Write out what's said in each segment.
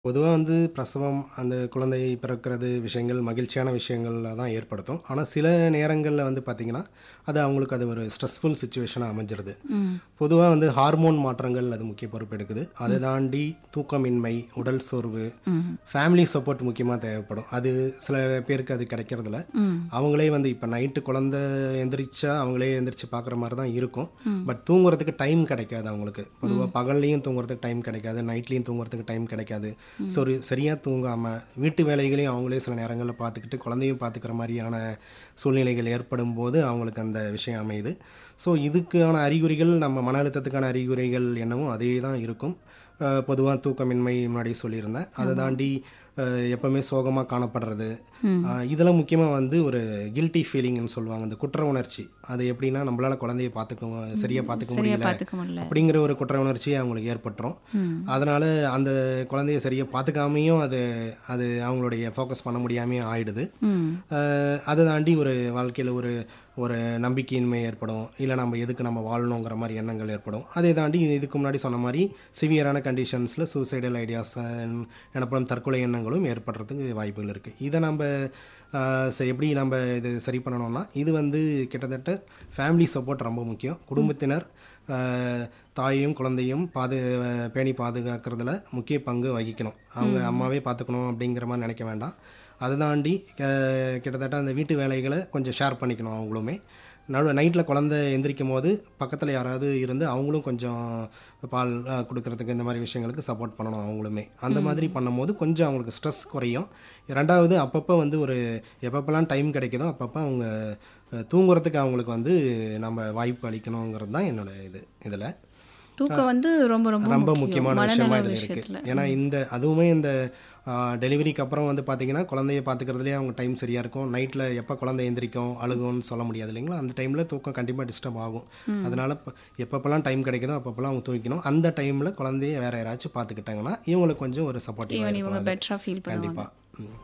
பொதுவா வந்து பிரசவம், அந்த குழந்தை பிறக்கிறது விஷயங்கள் மகிழ்ச்சியான விஷயங்கள்ல தான் ஏற்படுத்தும். ஆனா சில நேரங்கள்ல வந்து பார்த்தீங்கன்னா, அது அவங்களுக்கு அது ஒரு ஸ்ட்ரெஸ்ஃபுல் சிச்சுவேஷனா அமைஞ்சிருது. ம். பொதுவா வந்து ஹார்மோன் மாற்றங்கள் அது முக்கிய பொறுப்பெடுக்குது. அதை தாண்டி தூக்கமின்மை, உடல் சோர்வு, ம். ஃபேமிலி சப்போர்ட் முக்கியமா தேவைப்படும். அது சில பேருக்கு அது கிடைக்கிறதில்ல. ம். அவங்களே வந்து இப்போ நைட்டு குழந்தை எந்திரிச்சா அவங்களே எந்திரிச்சு பார்க்குற மாதிரி தான் இருக்கும். பட் தூங்குறதுக்கு டைம் கிடைக்காது அவங்களுக்கு. பொதுவா பகல்லையும் தூங்குறதுக்கு டைம் கிடைக்காது. நைட்லேயும் தூங்குறதுக்கு டைம் கிடைக்காது. ஸோ ஒரு சரியாக தூங்காமல் வீட்டு வேலைகளையும் அவங்களே சில நேரங்களில் பார்த்துக்கிட்டு குழந்தையும் பார்த்துக்கிற மாதிரியான சூழ்நிலைகள் ஏற்படும் போது அவங்களுக்கு அந்த விஷயம் அமையுது. ஸோ இதுக்கான அறிகுறிகள் நம்ம மன அழுத்தத்துக்கான அறிகுறிகள் என்னவோ அதே தான் இருக்கும். பொதுவாக தூக்கமின்மை முன்னாடி சொல்லியிருந்தேன். அதை தாண்டி அஹ், எப்பவுமே சோகமாக காணப்படுறது அஹ், இதெல்லாம் முக்கியமாக வந்து ஒரு கில்ட்டி ஃபீலிங்னு சொல்லுவாங்க இந்த குற்ற உணர்ச்சி அது எப்படின்னா நம்மளால குழந்தைய பார்த்துக்க சரியாக பார்த்துக்க சரியா முடியல பார்த்துக்க முடியல அப்படிங்கிற ஒரு குற்ற உணர்ச்சி அவங்களுக்கு ஏற்பட்டுரும் அதனால அந்த குழந்தைய சரியாக பார்த்துக்காமையும் அது அது அவங்களுடைய ஃபோக்கஸ் பண்ண முடியாமையும் ஆயிடுது ம். அஹ், அதை தாண்டி ஒரு வாழ்க்கையில் ஒரு ஒரு நம்பிக்கையின்மை ஏற்படும் இல்லை நம்ம எதுக்கு நம்ம வாழணுங்கிற மாதிரி எண்ணங்கள் ஏற்படும் அதை தாண்டி இதுக்கு முன்னாடி சொன்ன மாதிரி சிவியரான கண்டிஷன்ஸில் சூசைடல் ஐடியாஸ் எனப்படும் தற்கொலை எண்ணங்களும் ஏற்படுறதுக்கு வாய்ப்புகள் இருக்குது இதை நம்ம அஹ், ச- எப்படி நம்ம இது சரி பண்ணணும்னா இது வந்து கிட்டத்தட்ட ஃபேமிலி சப்போர்ட் ரொம்ப முக்கியம் குடும்பத்தினர் அஹ், தாயையும் குழந்தையும் பாது பேணி பாதுகாக்கிறதுல முக்கிய பங்கு வகிக்கணும் அவங்க அம்மாவே பார்த்துக்கணும் அப்படிங்கிற மாதிரி நினைக்க வேண்டாம் அதை தாண்டி அஹ், கிட்டத்தட்ட அந்த வீட்டு வேலைகளை கொஞ்சம் ஷேர் பண்ணிக்கணும் அவங்களுமே நடு நைட்டில் குழந்தை எந்திரிக்கும் போது பக்கத்தில் யாராவது இருந்து அவங்களும் கொஞ்சம் பால் அஹ், கொடுக்கறதுக்கு இந்த மாதிரி விஷயங்களுக்கு சப்போர்ட் பண்ணணும் அவங்களுமே அந்த மாதிரி பண்ணும்போது கொஞ்சம் அவங்களுக்கு ஸ்ட்ரெஸ் குறையும் ரெண்டாவது அப்பப்போ வந்து ஒரு எப்பப்பெல்லாம் டைம் கிடைக்குதோ அப்பப்போ அவங்க அஹ், தூங்குறதுக்கு அவங்களுக்கு வந்து நம்ம வாய்ப்பு அளிக்கணுங்கிறது தான் என்னோட இது இதில் தூக்கம் வந்து ரொம்ப ரொம்ப ரொம்ப முக்கியம். முக்கியமான விஷயமா மனநல இதில் விஷயத்துல இருக்குது ஏன்னா இந்த அதுவுமே இந்த டெலிவரிக்கு அப்புறம் வந்து பார்த்தீங்கன்னா குழந்தைய பார்த்துக்கிறதுலேயே அவங்க டைம் சரியாக இருக்கும் நைட்டில் எப்போ குழந்தை எந்திரிக்கும் அழுகும்னு சொல்ல முடியாது இல்லைங்களா அந்த டைமில் தூக்கம் கண்டிப்பாக டிஸ்டர்ப் ஆகும் அதனால ப- எப்பப்பெல்லாம் டைம் கிடைக்குதோ அப்பப்பெல்லாம் அவங்க தூங்கிக்கணும் அந்த டைமில் குழந்தைய வேற யாராச்சும் பார்த்துக்கிட்டாங்கன்னா இவங்களுக்கு கொஞ்சம் ஒரு சப்போர்ட்டிவாக ஈவன் இவங்க இருக்கும் பெட்டரா ஃபீல் பண்ணுவாங்க கண்டிப்பாக ம்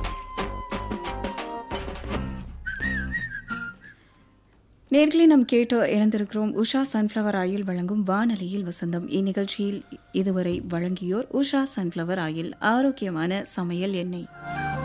நேர்களே நாம் கேட்டு இணைந்திருக்கிறோம் உஷா சன்ஃப்ளவர் ஆயில் வழங்கும் வானொலியில் வசந்தம் இந்நிகழ்ச்சியில் இதுவரை வழங்கியோர் உஷா சன்ஃப்ளவர் ஆயில் ஆரோக்கியமான சமையல் எண்ணெய்